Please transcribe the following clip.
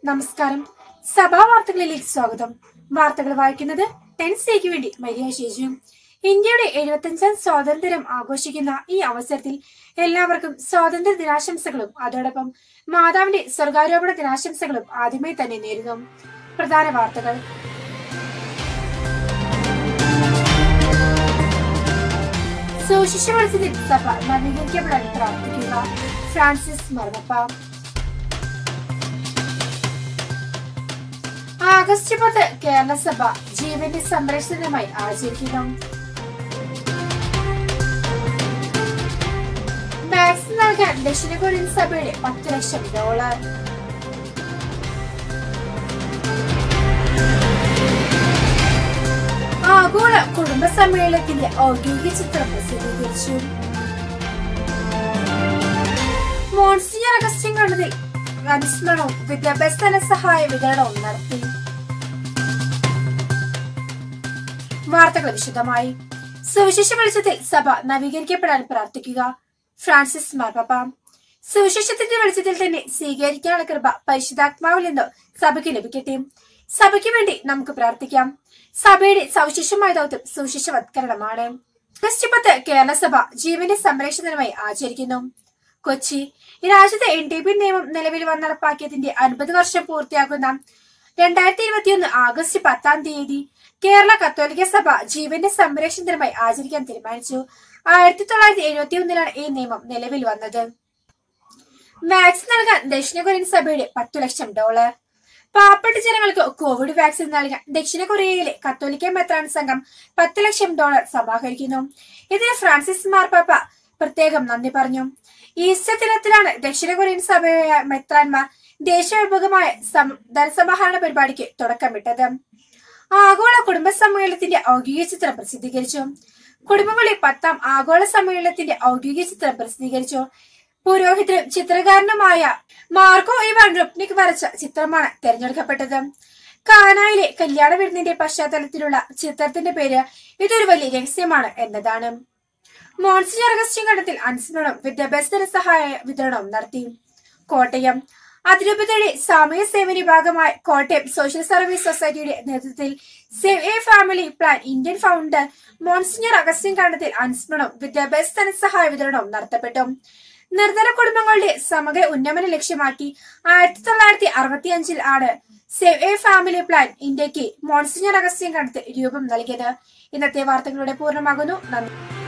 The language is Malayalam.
നമസ്കാരം സഭാ വാർത്തകളിലേക്ക് സ്വാഗതം വാർത്തകൾ വായിക്കുന്നത് ടെൻസിക്ക് വേണ്ടി മരിയ ശേഷു ഇന്ത്യയുടെ എഴുപത്തഞ്ചാം സ്വാതന്ത്ര്യം ആഘോഷിക്കുന്ന ഈ അവസരത്തിൽ എല്ലാവർക്കും സ്വാതന്ത്ര്യ ദിനാശംസകളും അതോടൊപ്പം മാതാവിന്റെ സ്വർഗാരോപണ ദിനാശംസകളും ആദ്യമേ തന്നെ നേരുന്നു പ്രധാന വാർത്തകൾ സുശിക്ഷ മത്സരത്തിൽ സഭ നവീകരിക്കപ്പെടാൻ പ്രാർത്ഥിക്കുക ഫ്രാൻസിസ് മർമപ്പ ആഗസ്റ്റ് പത്ത് കേരള സഭ ജീവന്റെ സംരക്ഷണമായി ആചരിക്കുന്നു വാക്സിൻ നൽകാൻ ദക്ഷിണ കൊറിയൻ സഭയുടെ പത്ത് ലക്ഷം ഡോളർ ആഗോള കുടുംബ സമ്മേളനത്തിന്റെ ഔദ്യോഗിക ചിത്രം പ്രസിദ്ധീകരിച്ചു മോൺസിഞ്ഞർ അഗസ്റ്റിൻ കണ്ടതിൽ അനുസ്മരണവും വിദ്യാഭ്യാസ ധനസഹായ വിതരണവും നടത്തി വാർത്തകൾ വിശദമായി സുവിശേഷ വെളിച്ചത്തിൽ സഭ നവീകരിക്കപ്പെടാൻ പ്രാർത്ഥിക്കുക ഫ്രാൻസിസ് മാർപ്പാപ്പ സുവിശേഷത്തിന്റെ വെളിച്ചത്തിൽ തന്നെ സ്വീകരിക്കാനുള്ള കൃപ പരിശുദ്ധാത്മാവിൽ നിന്ന് സഭയ്ക്ക് ലഭിക്കട്ടെ സഭയ്ക്ക് വേണ്ടി നമുക്ക് പ്രാർത്ഥിക്കാം സഭയുടെ സവിശേഷമായ ദൗത്യം സുവിശേഷവത്കരണമാണ് ഓഗസ്റ്റ് പത്ത് കേരള സഭ ജീവന്റെ സംരക്ഷണമായി ആചരിക്കുന്നു കൊച്ചി രാജ്യത്തെ എൻ ടി പി നിയമം നിലവിൽ വന്ന് നടപ്പാക്കിയതിന്റെ അൻപത് വർഷം പൂർത്തിയാകുന്ന രണ്ടായിരത്തി ഇരുപത്തിയൊന്ന് ആഗസ്റ്റ് പത്താം തീയതി കേരള കത്തോലിക്ക സഭ ജീവന്റെ സംരക്ഷണത്തിനുമായി ആചരിക്കാൻ തീരുമാനിച്ചു ആയിരത്തി തൊള്ളായിരത്തി എഴുപത്തി ഒന്നിലാണ് ഈ നിയമം നിലവിൽ വന്നത് വാക്സിൻ നൽകാൻ ദക്ഷിണ കൊറിയൻ സഭയുടെ പത്തു ലക്ഷം ഡോളർ പാവപ്പെട്ട ജനങ്ങൾക്ക് കോവിഡ് വാക്സിൻ നൽകാൻ ദക്ഷിണ കൊറിയയിലെ കത്തോലിക്ക മെത്രാൻ സംഘം പത്ത് ലക്ഷം ഡോളർ സമാഹരിക്കുന്നു ഇതിന് ഫ്രാൻസിസ് മാർപ്പാപ്പ പ്രത്യേകം നന്ദി പറഞ്ഞു ഈസ്റ്റർ ദിനത്തിലാണ് ദക്ഷിണ കൊറിയൻ സഭയായ മെത്രാൻമാർ ദേശവ്യാപകമായ സം- ധനസമാഹരണ പരിപാടിക്ക് തുടക്കമിട്ടത് ആഗോള കുടുംബ സമ്മേളനത്തിന്റെ ഔദ്യോഗിക ചിത്രം പ്രസിദ്ധീകരിച്ചു കുടുംബങ്ങളെ പത്താം ആഗോള സമ്മേളനത്തിന്റെ ഔദ്യോഗിക ചിത്രം പ്രസിദ്ധീകരിച്ചു പുരോഹിതനും ചിത്രകാരനുമായ മാർക്കോ ഇവാൻ റുപ്നിക് വരച്ച ചിത്രമാണ് തെരഞ്ഞെടുക്കപ്പെട്ടത് കാനായിലെ കല്യാണ വിരുന്നിന്റെ പശ്ചാത്തലത്തിലുള്ള ചിത്രത്തിന്റെ പേര് ഇതൊരു വലിയ രഹസ്യമാണ് എന്നതാണ് മോൺസിഞ്ഞർ അഗസ്റ്റിൻ കണ്ടത്തിൽ അനുസ്മരണം വിദ്യാഭ്യാസ ധനസഹായ വിതരണവും നടത്തി കോട്ടയം അതിരൂപതയുടെ സാമൂഹ്യ സേവന വിഭാഗമായ കോട്ടയം സോഷ്യൽ സർവീസ് സൊസൈറ്റിയുടെ നേതൃത്വത്തിൽ save a family plan Indian founder monsignor Augustine Kandathil അനുസ്മരണം വിദ്യാഭ്യാസ ധനസഹായ വിതരണവും നടത്തപ്പെട്ടു നിർധന കുടുംബങ്ങളുടെ സമഗ്ര ഉന്നമനം ലക്ഷ്യമാക്കി ആയിരത്തി തൊള്ളായിരത്തി അറുപത്തി അഞ്ചിൽ ആണ് സേവ് എ ഫാമിലി പ്ലാൻ ഇന്ത്യക്ക് മോൺസിഞ്ഞർ അഗസ്റ്റിൻ കണ്ടത്തിൽ രൂപം നൽകിയത് ഇന്നത്തെ വാർത്തകളുടെ പൂർണ്ണമാകുന്നു നന്ദി